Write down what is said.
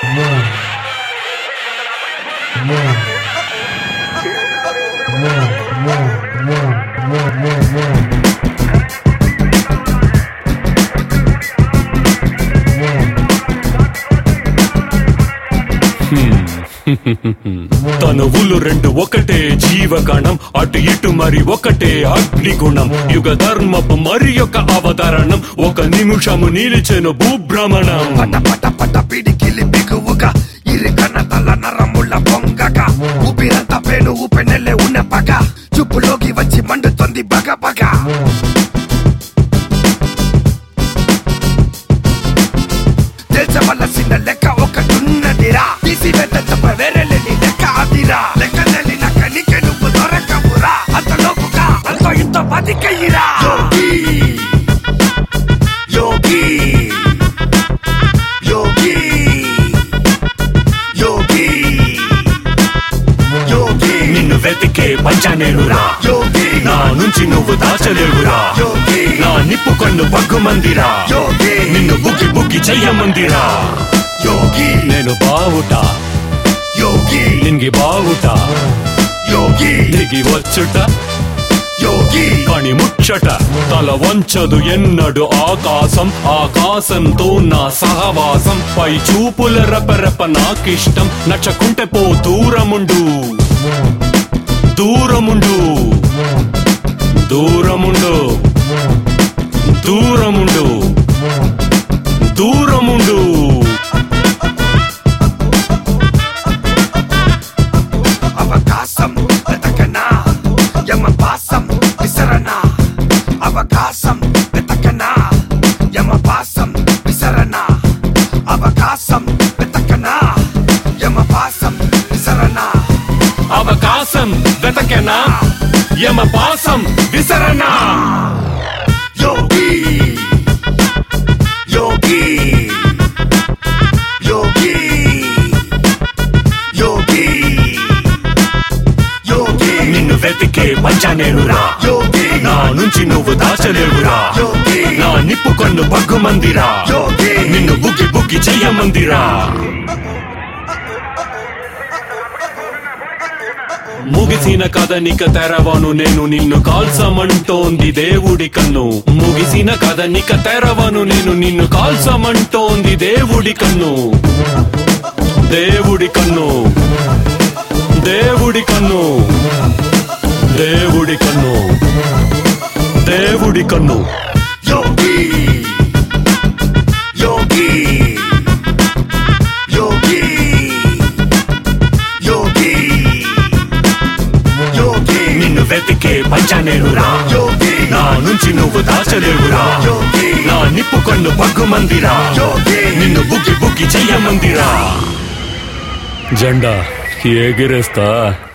తనువులు రెండు ఒకటే జీవగణం అటు ఇటు మరి ఒకటే అగ్నిగుణం యుగ ధర్మపు మరి యొక్క అవతరణం ఒక నిమిషము నిలిచెను భూభ్రమణం పట పట పట పిడికిలి బిగువుగా ఇరికన తల నరముల పొంగగా ఊపిరంత పేను ఊపెనెల్లే ఉన్న పగ చూపులోకి వచ్చి మండుతోంది బగ బగ తెల్చవలసిన లెక్క ఒకటున్నదిరా తీసి తప్ప వేరే లేని లెక్క అదిరా లెక్క తెలిన కనికే నువ్వు దొరకవురా అంతలోపుగా అంత ఇంత బతికయ్యిరా యోగి యోగి యోగి యోగి నిన్ను వెతికే పంచనేరురా యోగి నా నుంచి నువ్వు దాచలేవురా యోగి నా నిప్పు కన్ను పగ్గుమందిరా యోగి నిన్ను బుగ్గి బుగ్గి చెయ్యమందిరా యోగి నేను బావుట యోగి నింగి బావుట యోగి దిగి వచ్చుట యోగి కణి ముచ్చట తల వంచదు ఎన్నడు ఆకాశం ఆకాశంతో నా సహవాసం పై చూపుల రెపరెప నాకిష్టం నచ్చకుంటే పో దూరముండు దూరముండు దూరముండు దూరముండు దూరముండు అవకాశం వెతకనా యమపాసం విసరనా అవకాశం వెతకనా యమపాసం విసరనా అవకాశం వెతకనా యమపాసం విసరనా అవకాశం వెతకెనా యమ పాసం విసరనా యోగి యోగి యోగి యోగి యోగి నిన్ను వెతికే పంచనేరురా యోగి నా నుంచి నువ్వు దాచలేవురా యోగి నా నిప్పు కన్ను పగ్గుమందిరా యోగి నిన్ను బుగ్గి బుగ్గి చెయ్యమందిరా ముగిసిన కథ నిక తెరవను నేను నిన్ను కాల్సమంటోంది దేవుడి కన్ను ముగిసిన కథ నిక తెరవను నేను నిన్ను కాల్సమంటోంది దేవుడి కన్ను దేవుడి కన్ను దేవుడి కన్ను దేవుడి కన్ను దేవుడి కన్ను యోగి యోగి యోగి యోగి యోగి నిన్ను వెతికే పంచనేరురా యోగి నా నుంచి నువ్వు దాచలేవురా యోగి నా నిప్పు కన్ను పగ్గుమందిరా యోగి నిన్ను బుగ్గి బుగ్గి చెయ్యమందిరా జెండా ఎగిరేస్తా